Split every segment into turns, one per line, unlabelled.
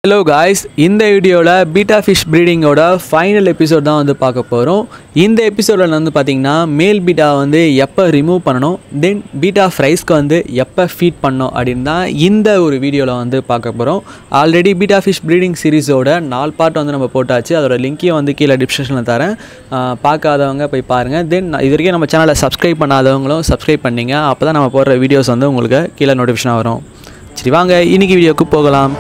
hello guys இந்த வீடியோவில் betta fish ப்ரீடிங்கோட ஃபைனல் எபிசோட் தான் வந்து பார்க்க போகிறோம் இந்த எபிசோடில் வந்து பார்த்திங்கன்னா மேல் பீட்டா வந்து எப்போ ரிமூவ் பண்ணணும் தென் பீட்டா ஃப்ரைஸ்க்கு வந்து எப்போ ஃபீட் பண்ணணும் அப்படின்னு தான் இந்த ஒரு வீடியோவில் வந்து பார்க்க போகிறோம் ஆல்ரெடி பீட்டா ஃபிஷ் ப்ரீடிங் சீரிஸோட நாலு பார்ட் வந்து நம்ம போட்டாச்சு அதோட லிங்க்கையும் வந்து கீழே டிஸ்கிரிப்ஷனில் தரேன் ஆஹ் பார்க்காதவங்க போய் பாருங்கள் தென் இது வரைக்கும் நம்ம சேனலை சப்ஸ்கிரைப் பண்ணாதவங்களும் சப்ஸ்கிரைப் பண்ணிங்க அப்போ தான் நம்ம போடுற வீடியோஸ் வந்து உங்களுக்கு கீழே நோட்டிஃபிகேஷனாக வரும் சரி வாங்க இன்னைக்கு வீடியோக்கு போகலாம்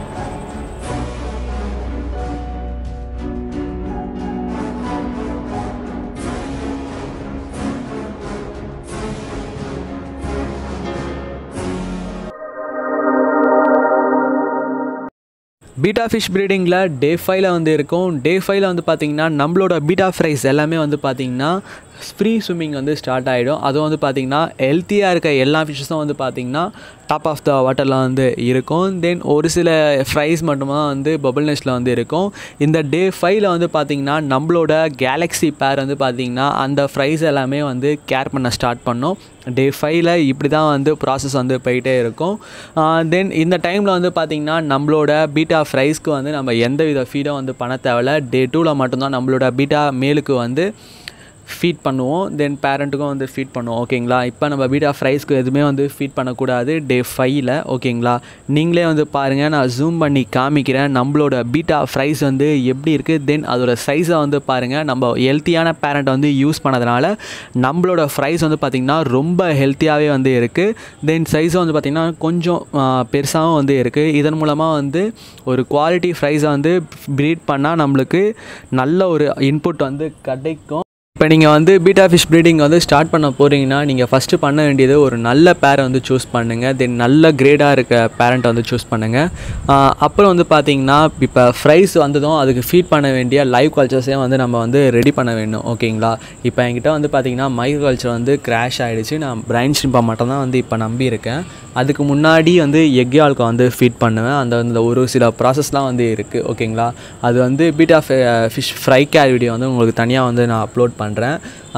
பீட்டா ஃபிஷ் ப்ரீடிங்கில் டே ஃபைவ்ல வந்து இருக்கும் டே ஃபைவ்ல வந்து பார்த்தீங்கன்னா நம்மளோட பீட்டா ஃப்ரைஸ் எல்லாமே வந்து பார்த்தீங்கன்னா ஃப்ரீ ஸ்விம்மிங் வந்து ஸ்டார்ட் ஆகிடும் அதுவும் வந்து பார்த்தீங்கன்னா ஹெல்த்தியாக இருக்க எல்லா ஃபிஷ்ஷும் வந்து பார்த்தீங்கன்னா டாப் ஆஃப் த வாட்டரில் வந்து இருக்கும் தென் ஒரு சில ஃப்ரைஸ் மட்டும்தான் வந்து பபுள் நெஸ்ட்டில் வந்து இருக்கும் இந்த டே ஃபைவ்ல வந்து பார்த்தீங்கன்னா நம்மளோட கேலக்ஸி பேர் வந்து பார்த்தீங்கன்னா அந்த ஃப்ரைஸ் எல்லாமே வந்து கேர் பண்ண ஸ்டார்ட் பண்ணோம் டே ஃபைவ்ல இப்படி தான் வந்து ப்ராசஸ் வந்து போயிட்டே இருக்கும் தென் இந்த டைமில் வந்து பார்த்திங்கன்னா நம்மளோட பீட்டா ஃப்ரைஸ்க்கு வந்து நம்ம எந்த வித ஃபீடும் வந்து பண்ண தேவையில்ல டே டூவில் மட்டும்தான் நம்மளோட பீட்டா மேலுக்கு வந்து ஃபீட் பண்ணுவோம் தென் பேரண்ட்டுக்கும் வந்து ஃபீட் பண்ணுவோம் ஓகேங்களா இப்போ நம்ம பீட்டா ஃப்ரைஸ்க்கு எதுவுமே வந்து ஃபீட் பண்ணக்கூடாது டே ஃபைவ்ல ஓகேங்களா நீங்களே வந்து பாருங்கள் நான் ஜூம் பண்ணி காமிக்கிறேன் நம்மளோட பீட்டா ஃப்ரைஸ் வந்து எப்படி இருக்குது தென் அதோட சைஸை வந்து பாருங்கள் நம்ம ஹெல்த்தியான பேரண்ட் வந்து யூஸ் பண்ணதுனால நம்மளோட ஃப்ரைஸ் வந்து பார்த்திங்கன்னா ரொம்ப ஹெல்த்தியாகவே வந்து இருக்குது தென் சைஸும் வந்து பார்த்திங்கன்னா கொஞ்சம் பெருசாகவும் வந்து இருக்குது இதன் மூலமாக வந்து ஒரு குவாலிட்டி ஃப்ரைஸை வந்து ப்ரீட் பண்ணால் நம்மளுக்கு நல்ல ஒரு இன்புட் வந்து கிடைக்கும் இப்போ நீங்கள் வந்து பீட்டா ஃபிஷ் ப்ரீடிங் வந்து ஸ்டார்ட் பண்ண போகிறீங்கன்னா நீங்கள் ஃபஸ்ட்டு பண்ண வேண்டியது ஒரு நல்ல பேரை வந்து சூஸ் பண்ணுங்கள் தென் நல்ல கிரேடாக இருக்க பேரண்ட்டை வந்து சூஸ் பண்ணுங்கள் ஆஹ் அப்புறம் வந்து பார்த்தீங்கன்னா இப்போ ஃப்ரைஸ் வந்ததும் அதுக்கு ஃபீட் பண்ண வேண்டிய லைவ் கல்ச்சர்ஸையும் வந்து நம்ம வந்து ரெடி பண்ண வேணும் ஓகேங்களா இப்போ என்கிட்ட வந்து பார்த்தீங்கன்னா மைக்ரோ கல்ச்சர் வந்து கிராஷ் ஆகிடுச்சு நான் பிரைன் ஸ்ட்ரிப்பை மட்டும் தான் வந்து இப்போ நம்பி இருக்கேன் அதுக்கு முன்னாடி வந்து எக் ஆல்கோ வந்து ஃபீட் பண்ணுவேன் அந்த அந்த ஒரு சில ப்ராசஸ்லாம் வந்து இருக்குது ஓகேங்களா அது வந்து betta fish fry care video வந்து உங்களுக்கு தனியாக வந்து நான் அப்லோட் பண்ணுறேன்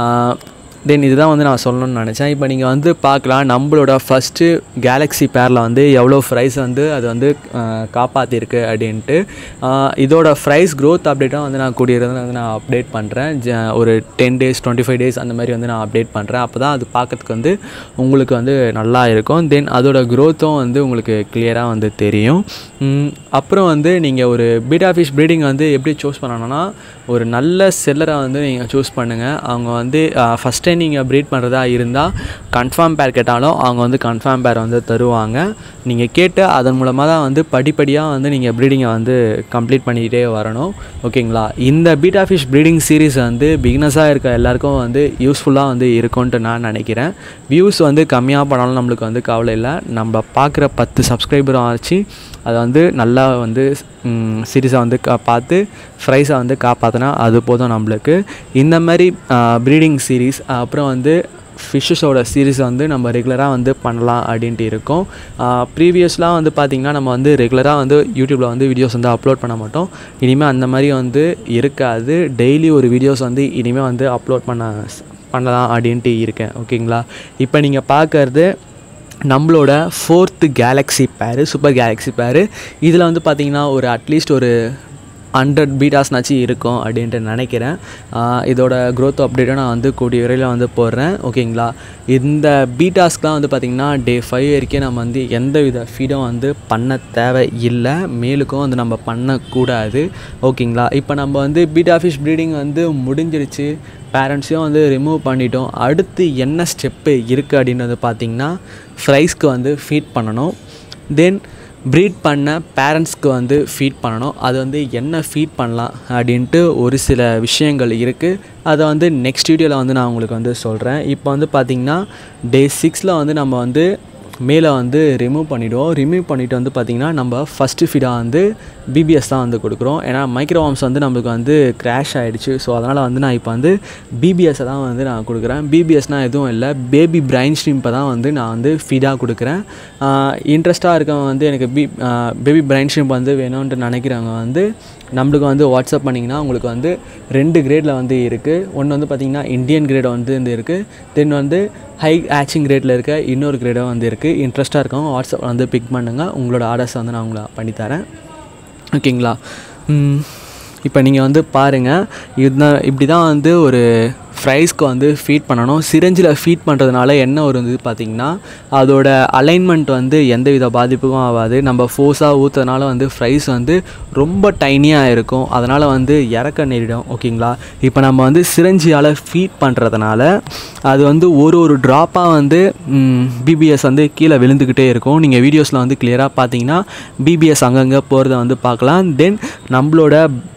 தென் இதுதான் வந்து நான் சொல்லணும்னு நினச்சேன் இப்போ நீங்கள் வந்து பார்க்கலாம் நம்மளோட ஃபஸ்ட்டு கேலக்ஸி பேரில் வந்து எவ்வளோ ப்ரைஸ் வந்து அது வந்து ஆஹ், காப்பாற்றிருக்கு அப்படின்ட்டு ஆஹ், இதோட ப்ரைஸ் க்ரோத் அப்டேட்டாக வந்து நான் கூடியது வந்து நான் அப்டேட் பண்ணுறேன் ஒரு ten days twenty five days அந்த மாதிரி வந்து நான் அப்டேட் பண்ணுறேன் அப்போ தான் அது பார்க்கறதுக்கு வந்து உங்களுக்கு வந்து நல்லா இருக்கும் தென் அதோட க்ரோத்தும் வந்து உங்களுக்கு கிளியராக வந்து தெரியும் உம், அப்புறம் வந்து நீங்கள் ஒரு பீட்டா ஃபிஷ் ப்ரீடிங் வந்து எப்படி சூஸ் பண்ணணும்னா ஒரு நல்ல செல்லரை வந்து நீங்கள் சூஸ் பண்ணுங்கள் அவங்க வந்து ஃபஸ்ட் டைம் நீங்கள் ப்ரீட் பண்ணுறதா இருந்தால் கன்ஃபார்ம் பேர் கேட்டாலும் அவங்க வந்து கன்ஃபார்ம் பேர் வந்து தருவாங்க நீங்கள் கேட்டு அதன் மூலமாக தான் வந்து படிப்படியாக வந்து நீங்கள் ப்ரீடிங்கை வந்து கம்ப்ளீட் பண்ணிக்கிட்டே வரணும் ஓகேங்களா இந்த பீட்டா ஃபிஷ் ப்ரீடிங் சீரீஸ் வந்து பிகினஸாக இருக்க எல்லாருக்கும் வந்து யூஸ்ஃபுல்லாக வந்து இருக்கும்ன்ட்டு நான் நினைக்கிறேன் வியூஸ் வந்து கம்மியாக பண்ணாலும் நம்மளுக்கு வந்து கவலை இல்லை நம்ம பார்க்குற பத்து சப்ஸ்கிரைபரும் ஆச்சு அதை வந்து நல்லா வந்து சீரீஸை வந்து கா பார்த்து ஃப்ரைஸை வந்து காப்பாற்றினா அது போதும் நம்மளுக்கு இந்த மாதிரி ப்ரீடிங் சீரீஸ் அப்புறம் வந்து ஃபிஷ்ஷஸோட சீரீஸை வந்து நம்ம ரெகுலராக வந்து பண்ணலாம் அப்படின்ட்டு இருக்கோம் ப்ரீவியஸ்லாம் வந்து பார்த்திங்கன்னா நம்ம வந்து ரெகுலராக வந்து யூடியூப்பில் வந்து வீடியோஸ் வந்து அப்லோட் பண்ண மாட்டோம் இனிமேல் அந்த மாதிரி வந்து இருக்காது டெய்லி ஒரு வீடியோஸ் வந்து இனிமேல் வந்து அப்லோட் பண்ண பண்ணலாம் அப்படின்ட்டு இருக்கேன் ஓகேங்களா இப்போ நீங்கள் பார்க்கறது நம்மளோட ஃபோர்த்து கேலக்ஸி பேரு சூப்பர் கேலக்ஸி பேரு இதில் வந்து பார்த்திங்கன்னா ஒரு அட்லீஸ்ட் ஒரு ஹண்ட்ரட் பீட்டாஸ்னாச்சும் இருக்கும் அப்படின்ட்டு நினைக்கிறேன் ஆஹ் இதோட க்ரோத் அப்டேட்டும் நான் வந்து கூடிய விரைவில் வந்து போடுறேன் ஓகேங்களா இந்த பீட்டாஸ்க்குலாம் வந்து பார்த்திங்கன்னா டே ஃபைவ் வரைக்கும் நம்ம வந்து எந்த வித ஃபீடும் வந்து பண்ண தேவை இல்லை மேலுக்கும் வந்து நம்ம பண்ணக்கூடாது ஓகேங்களா இப்போ நம்ம வந்து பீட்டா ஃபிஷ் ப்ரீடிங் வந்து முடிஞ்சிருச்சு பேரண்ட்ஸையும் வந்து ரிமூவ் பண்ணிட்டோம் அடுத்து என்ன ஸ்டெப்பு இருக்குது அப்படின்னு வந்து பார்த்திங்கன்னா ஃப்ரைஸ்க்கு வந்து ஃபீட் பண்ணணும் தென் ப்ரீட் பண்ண பேரண்ட்ஸ்க்கு வந்து ஃபீட் பண்ணணும் அது வந்து என்ன ஃபீட் பண்ணலாம் அப்படின்ட்டு ஒரு சில விஷயங்கள் இருக்குது அதை வந்து நெக்ஸ்ட் வீடியோவில் வந்து நான் உங்களுக்கு வந்து சொல்கிறேன் இப்போ வந்து பார்த்திங்கன்னா டே சிக்ஸில் வந்து நம்ம வந்து மேலே வந்து ரிமூவ் பண்ணிவிடுவோம் ரிமூவ் பண்ணிவிட்டு வந்து பார்த்திங்கன்னா நம்ம ஃபஸ்ட்டு ஃபீடாக வந்து பிபிஎஸ் தான் வந்து கொடுக்குறோம் ஏன்னா மைக்ரோவாம்ஸ் வந்து நம்மளுக்கு வந்து கிராஷ் ஆகிடுச்சு ஸோ அதனால் வந்து நான் இப்போ வந்து பிபிஎஸ்ஸை தான் வந்து நான் கொடுக்குறேன் பிபிஎஸ்னால் எதுவும் இல்லை பேபி பிரைன் ஸ்ட்ரீம்பை தான் வந்து நான் வந்து ஃபீடாக கொடுக்குறேன் இன்ட்ரெஸ்ட்டாக இருக்கவங்க வந்து எனக்கு பி பேபி பிரைன் ஸ்ட்ரீம்ப் வந்து வேணும்ன்ட்டு நினைக்கிறவங்க வந்து நம்மளுக்கு வந்து வாட்ஸ்அப் பண்ணிங்கன்னா உங்களுக்கு வந்து ரெண்டு கிரேடில் வந்து இருக்குது ஒன்று வந்து பார்த்திங்கன்னா இந்தியன் கிரேட் வந்து இந்த இருக்குது தென் வந்து ஹை ஆச்சிங் கிரேடில் இருக்க இன்னொரு கிரேடும் வந்து இருக்குது இன்ட்ரெஸ்ட்டாக இருக்கவங்க வாட்ஸ்அப் வந்து பிக் பண்ணுங்கள் உங்களோட ஆர்டர்ஸ் வந்து நான் உங்களை பண்ணித்தரேன் ஓகேங்களா இப்போ நீங்கள் வந்து பாருங்கள் இதுதான் இப்படி தான் வந்து ஒரு ஃப்ரைஸ்க்கு வந்து ஃபீட் பண்ணணும் சிரஞ்சில் ஃபீட் பண்ணுறதுனால என்ன ஒரு இது பார்த்திங்கன்னா அதோட அலைன்மெண்ட் வந்து எந்த வித பாதிப்புக்கும் ஆகாது நம்ம ஃபோர்ஸாக ஊற்றுறதுனால வந்து ஃப்ரைஸ் வந்து ரொம்ப டைனியாக இருக்கும் அதனால் வந்து இறக்க நேரிடும் ஓகேங்களா இப்போ நம்ம வந்து சிரஞ்சியால் ஃபீட் பண்ணுறதுனால அது வந்து ஒரு ஒரு ட்ராப்பாக வந்து பிபிஎஸ் வந்து கீழே விழுந்துக்கிட்டே இருக்கும் நீங்கள் வீடியோஸில் வந்து கிளியராக பார்த்தீங்கன்னா பிபிஎஸ் அங்கங்கே போகிறத வந்து பார்க்கலாம் தென் நம்மளோட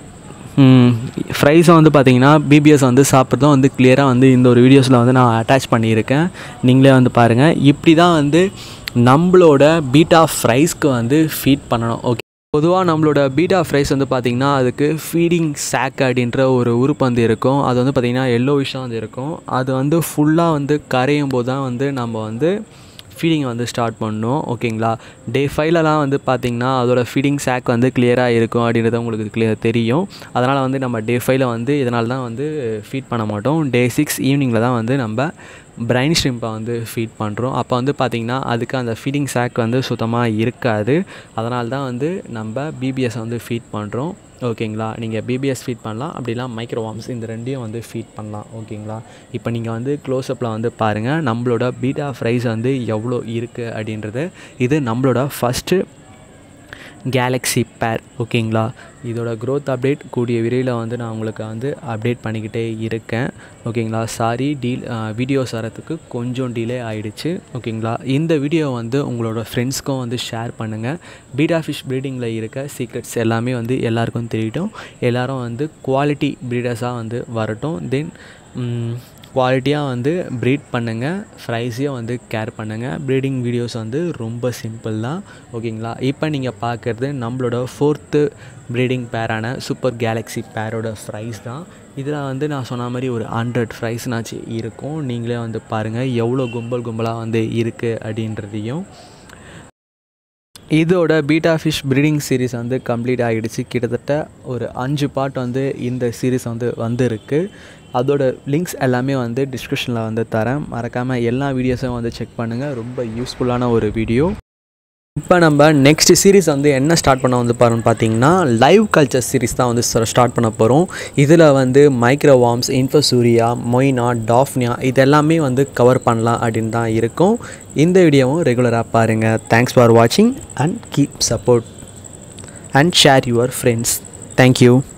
ஃப்ரைஸை வந்து பார்த்தீங்கன்னா பிபிஎஸ் வந்து சாப்பிட்றதும் வந்து கிளியராக வந்து இந்த ஒரு வீடியோஸில் வந்து நான் அட்டாச் பண்ணியிருக்கேன் நீங்களே வந்து பாருங்கள் இப்படி தான் வந்து நம்மளோட பீட்டா ஃப்ரைஸ்க்கு வந்து ஃபீட் பண்ணணும் ஓகே பொதுவாக நம்மளோட பீட்டா ஃப்ரைஸ் வந்து பார்த்திங்கன்னா அதுக்கு ஃபீடிங் சாக் அப்படின்ற ஒரு உறுப்பு வந்து இருக்கும் அது வந்து பார்த்திங்கன்னா எல்லோ விஷயம் வந்து இருக்கும் அது வந்து ஃபுல்லாக வந்து கரையும் போது தான் வந்து நம்ம வந்து ஃபீடிங்கை வந்து ஸ்டார்ட் பண்ணணும் ஓகேங்களா டே ஃபைவ்லலாம் வந்து பார்த்திங்கன்னா அதோட ஃபீடிங் சாக் வந்து கிளியராக இருக்கும் அப்படின்றது உங்களுக்கு கிளியர் தெரியும் அதனால் வந்து நம்ம டே ஃபைவ்ல வந்து இதனால தான் வந்து ஃபீட் பண்ண மாட்டோம் டே சிக்ஸ் ஈவினிங்கில் தான் வந்து நம்ம பிரைன் ஸ்ட்ரிம்பை வந்து ஃபீட் பண்ணுறோம் அப்போ வந்து பார்த்திங்கன்னா அதுக்கு அந்த ஃபீடிங் சாக் வந்து சுத்தமாக இருக்காது அதனால தான் வந்து நம்ம பிபிஎஸ் வந்து ஃபீட் பண்ணுறோம் ஓகேங்களா நீங்கள் பிபிஎஸ் ஃபீட் பண்ணலாம் அப்படிலாம் மைக்ரோவாம்ஸ் இந்த ரெண்டையும் வந்து ஃபீட் பண்ணலாம் ஓகேங்களா இப்போ நீங்கள் வந்து க்ளோஸ்அப்பில் வந்து பாருங்கள் நம்மளோட பீட்டா ஃப்ரைஸ் வந்து எவ்வளோ இருக்குது அப்படின்றது இது நம்மளோட ஃபஸ்ட்டு கேலக்ஸி பேர் ஓகேங்களா இதோட க்ரோத் அப்டேட் கூடிய விரைவில் வந்து நான் உங்களுக்கு வந்து அப்டேட் பண்ணிக்கிட்டே இருக்கேன் ஓகேங்களா சாரி டீல் வீடியோஸ் வரத்துக்கு கொஞ்சம் டிலே ஆகிடுச்சு ஓகேங்களா இந்த வீடியோ வந்து உங்களோட ஃப்ரெண்ட்ஸ்க்கும் வந்து ஷேர் பண்ணுங்கள் பீடா ஃபிஷ் ப்ரீடிங்கில் இருக்க சீக்ரெட்ஸ் எல்லாமே வந்து எல்லாருக்கும் தெரியட்டும் எல்லோரும் வந்து குவாலிட்டி ப்ரீடர்ஸாக வந்து வரட்டும் தென் குவாலிட்டியாக வந்து ப்ரீட் பண்ணுங்கள் ஃப்ரைஸையும் வந்து கேர் பண்ணுங்கள் ப்ரீடிங் வீடியோஸ் வந்து ரொம்ப சிம்பிள் தான் ஓகேங்களா இப்போ நீங்கள் பார்க்குறது நம்மளோட ஃபோர்த்து ப்ரீடிங் பேரான சூப்பர் கேலக்ஸி பேரோட ஃப்ரைஸ் தான் இதில் வந்து நான் சொன்ன மாதிரி ஒரு ஹண்ட்ரட் ஃப்ரைஸ்னாச்சு இருக்கும் நீங்களே வந்து பாருங்கள் எவ்வளோ கும்பல் கும்பலாக வந்து இருக்குது அப்படின்றதையும் இதோட பீட்டா ஃபிஷ் ப்ரீடிங் சீரீஸ் வந்து கம்ப்ளீட் ஆகிடுச்சு கிட்டத்தட்ட ஒரு அஞ்சு பார்ட் வந்து இந்த சீரீஸ் வந்து வந்திருக்கு அதோட லிங்க்ஸ் எல்லாமே வந்து டிஸ்கிரிப்ஷனில் வந்து தரேன் மறக்காமல் எல்லா வீடியோஸும் வந்து செக் பண்ணுங்கள் ரொம்ப யூஸ்ஃபுல்லான ஒரு வீடியோ இப்போ நம்ம நெக்ஸ்ட் சீரிஸ் வந்து என்ன ஸ்டார்ட் பண்ண வந்து பாருன்னு பார்த்தீங்கன்னா லைவ் கல்ச்சர் சீரிஸ் தான் வந்து ஸ்டார்ட் பண்ண போகிறோம் இதில் வந்து மைக்ரோவாம்ஸ் இன்ஃபசூரியா மொய்னா டாஃப்னியா இது எல்லாமே வந்து கவர் பண்ணலாம் அப்படின்னு தான் இருக்கும் இந்த வீடியோவும் ரெகுலராக பாருங்கள் தேங்க்ஸ் ஃபார் வாட்சிங் and keep support and share your friends thank you